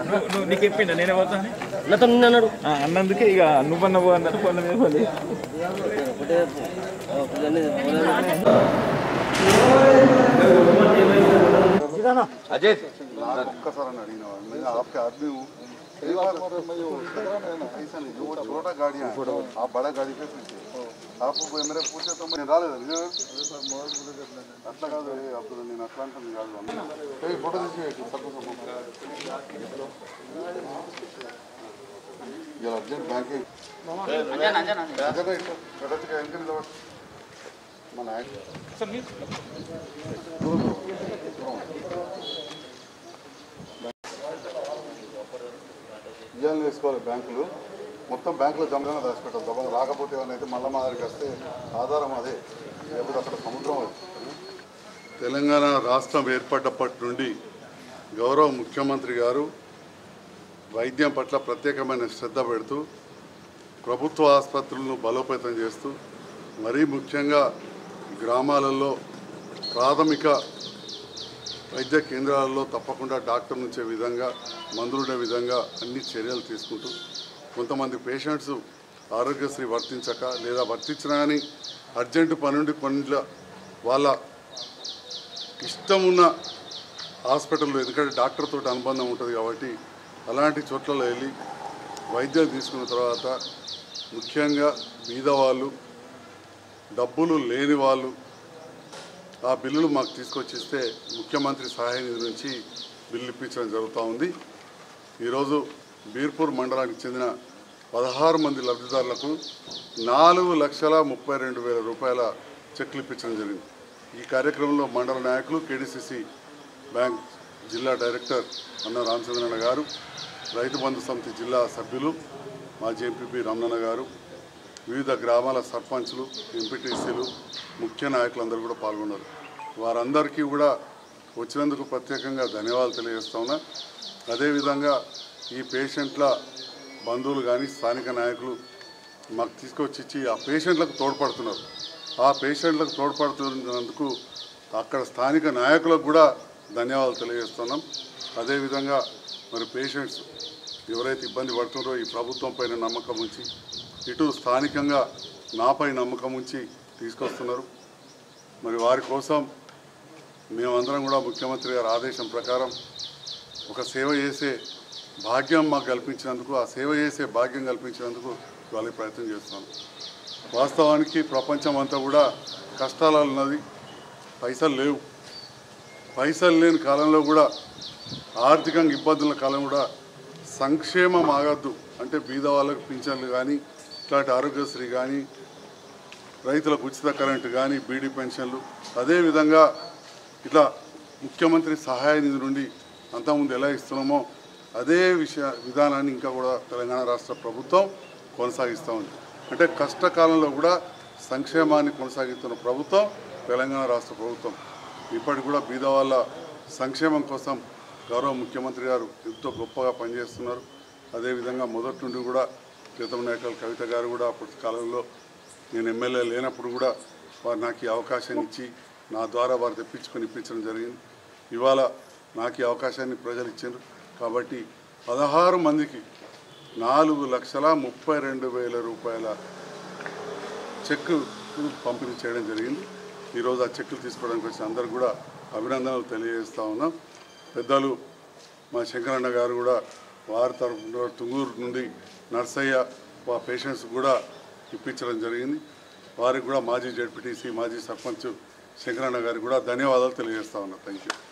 నువ్వు నువ్వు నీకు చెప్పిండా నేనే పోతా అని నాతో నిన్న అన్నాడు ఆ, అన్నందుకే ఇక నువ్వన్న పో అన్నట్టు పొల్ల మీద పోలే ఒకటే పిల్లని అజయ్ ఒక్కసారి अड़ीना मैं आपके आदमी हूँ कई बार ऐसा नहीं वो छोटा गाड़ी है आप बड़ा गाड़ी पे पूछे आप मेरे पूछे तो मैं రాలేదు అట్లా కాదు అప్పుడు నేను అట్లా అంటుంది కాదు ఏ ఫోటో తీసి తక్కువ ఇలా అర్జెంట్ బ్యాంక్ మన ఇవ్వాలని వేసుకోవాలి బ్యాంకులు మొత్తం బ్యాంకులో జమగానే దాచిపెట్టాలి దొంగ రాకపోతే ఏమైనా అయితే మళ్ళీ మా దగ్గరికి వస్తే ఆధారం అదే లేకపోతే అక్కడ సముద్రం అది తెలంగాణ రాష్ట్రం ఏర్పడ్డప్పటి నుండి గౌరవ ముఖ్యమంత్రి గారు వైద్యం పట్ల ప్రత్యేకమైన శ్రద్ధ పెడుతూ ప్రభుత్వ ఆసుపత్రులను బలోపేతం చేస్తూ మరీ ముఖ్యంగా గ్రామాలలో ప్రాథమిక వైద్య కేంద్రాలలో తప్పకుండా డాక్టర్ ఉంచే విధంగా మందులుండే విధంగా అన్ని చర్యలు తీసుకుంటూ కొంతమంది పేషెంట్స్ ఆరోగ్యశ్రీ వర్తించక లేదా వర్తించినా కానీ అర్జెంటు పనుండి కొన్ని వాళ్ళ ఇష్టం ఉన్న హాస్పిటల్లో ఎందుకంటే డాక్టర్ తోటి అనుబంధం ఉంటుంది కాబట్టి అలాంటి చోట్లలో వెళ్ళి వైద్యం తీసుకున్న తర్వాత ముఖ్యంగా బీదవాళ్ళు డబ్బులు లేని వాళ్ళు ఆ బిల్లులు మాకు తీసుకొచ్చిస్తే ముఖ్యమంత్రి సహాయ నిధి నుంచి బిల్లు ఇప్పించడం జరుగుతూ ఉంది ఈరోజు బీర్పూర్ మండలానికి చెందిన పదహారు మంది లబ్ధిదారులకు నాలుగు లక్షల ముప్పై రెండు వేల రూపాయల చెక్లు ఇప్పించడం జరిగింది ఈ కార్యక్రమంలో మండల నాయకులు కేడీసీసీ బ్యాంక్ జిల్లా డైరెక్టర్ అన్న రామచంద్రన్న గారు రైతు బంధు సమితి జిల్లా సభ్యులు మాజీ ఎంపీపీ రమణన్న గారు వివిధ గ్రామాల సర్పంచ్లు ఎంపీటీసీలు ముఖ్య నాయకులందరూ కూడా పాల్గొన్నారు వారందరికీ కూడా వచ్చినందుకు ప్రత్యేకంగా ధన్యవాదాలు తెలియజేస్తా ఉన్నా అదేవిధంగా ఈ పేషెంట్ల బంధువులు కానీ స్థానిక నాయకులు మాకు తీసుకొచ్చి ఇచ్చి ఆ పేషెంట్లకు తోడ్పడుతున్నారు ఆ పేషెంట్లకు తోడ్పడుతున్నందుకు అక్కడ స్థానిక నాయకులకు కూడా ధన్యవాదాలు తెలియజేస్తున్నాం అదేవిధంగా మరి పేషెంట్స్ ఎవరైతే ఇబ్బంది పడుతున్నారో ఈ ప్రభుత్వం పైన నమ్మకం ఉంచి ఇటు స్థానికంగా నాపై నమ్మకం ఉంచి తీసుకొస్తున్నారు మరి వారి కోసం మేమందరం కూడా ముఖ్యమంత్రి గారి ఆదేశం ప్రకారం ఒక సేవ చేసే భాగ్యం మాకు కల్పించినందుకు ఆ సేవ చేసే భాగ్యం కల్పించినందుకు వాళ్ళకి ప్రయత్నం చేస్తున్నాను వాస్తవానికి ప్రపంచం అంతా కూడా కష్టాలలో ఉన్నది పైసలు లేవు పైసలు లేని కాలంలో కూడా ఆర్థికంగా ఇబ్బందుల కాలం కూడా సంక్షేమం ఆగద్దు అంటే బీద వాళ్ళకు పింఛన్లు కానీ ఇట్లాంటి ఆరోగ్యశ్రీ కానీ రైతులకు ఉచిత కరెంటు కానీ బీడీ పెన్షన్లు అదేవిధంగా ఇట్లా ముఖ్యమంత్రి సహాయ నిధి నుండి అంతకుముందు ఎలా ఇస్తున్నామో అదే విషయ విధానాన్ని ఇంకా కూడా తెలంగాణ రాష్ట్ర ప్రభుత్వం కొనసాగిస్తూ ఉంది అంటే కష్టకాలంలో కూడా సంక్షేమాన్ని కొనసాగిస్తున్న ప్రభుత్వం తెలంగాణ రాష్ట్ర ప్రభుత్వం ఇప్పటికి కూడా బీద వాళ్ళ సంక్షేమం కోసం గౌరవ ముఖ్యమంత్రి గారు ఎంతో గొప్పగా పనిచేస్తున్నారు అదేవిధంగా మొదటి నుండి కూడా ప్రీతం నాయకులు కవిత గారు కూడా అప్పటి కాలంలో నేను ఎమ్మెల్యే లేనప్పుడు కూడా వారు నాకు ఈ అవకాశం ఇచ్చి నా ద్వారా వారు తెప్పించుకొని ఇప్పించడం జరిగింది ఇవాళ నాకు ఈ అవకాశాన్ని ప్రజలు ఇచ్చారు కాబట్టి పదహారు మందికి నాలుగు లక్షల ముప్పై రెండు వేల రూపాయల చెక్ పంపిణీ చేయడం జరిగింది ఈరోజు ఆ చెక్కులు తీసుకోవడానికి వచ్చిన అందరు కూడా అభినందనలు తెలియజేస్తా ఉన్నాం పెద్దలు మా శంకరన్న గారు కూడా వారి తరఫున తుంగూరు నుండి నర్సయ్య మా పేషెంట్స్ కూడా ఇప్పించడం జరిగింది వారికి కూడా మాజీ జడ్పీటీసీ మాజీ సర్పంచ్ శంకరన్న గారికి కూడా ధన్యవాదాలు తెలియజేస్తా ఉన్నా థ్యాంక్ యూ